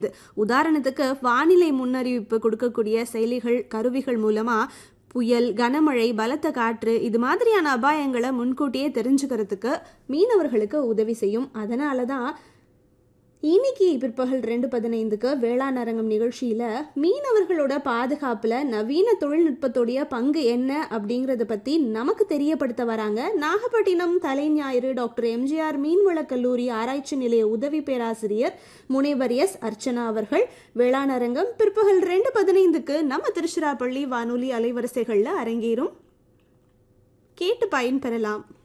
உதாரணத்துக்கு வானிலை முன்னறிவிப்பு கொடுக்கக்கூடிய செயலிகள் கருவிகள் மூலமா புயல் கனமழை பலத்த காற்று இது மாதிரியான அபாயங்களை முன்கூட்டியே தெரிஞ்சுக்கிறதுக்கு மீனவர்களுக்கு உதவி செய்யும் அதனால தான் இன்னைக்கு பிற்பகல் ரெண்டு பதினைந்துக்கு வேளாண் அரங்கம் நிகழ்ச்சியில மீனவர்களோட பாதுகாப்புல நவீன தொழில்நுட்பத்துடைய பங்கு என்ன அப்படிங்கறத பத்தி நமக்கு தெரியப்படுத்த வராங்க நாகப்பட்டினம் தலைஞாயிறு டாக்டர் எம்ஜிஆர் மீன்வள கல்லூரி ஆராய்ச்சி நிலைய உதவி பேராசிரியர் முனைவர் எஸ் அர்ச்சனா அவர்கள் வேளாண் அரங்கம் பிற்பகல் ரெண்டு பதினைந்துக்கு நம்ம திருச்சிராப்பள்ளி வானொலி அலைவரிசைகள்ல அரங்கேறும் கேட்டு பயன்பெறலாம்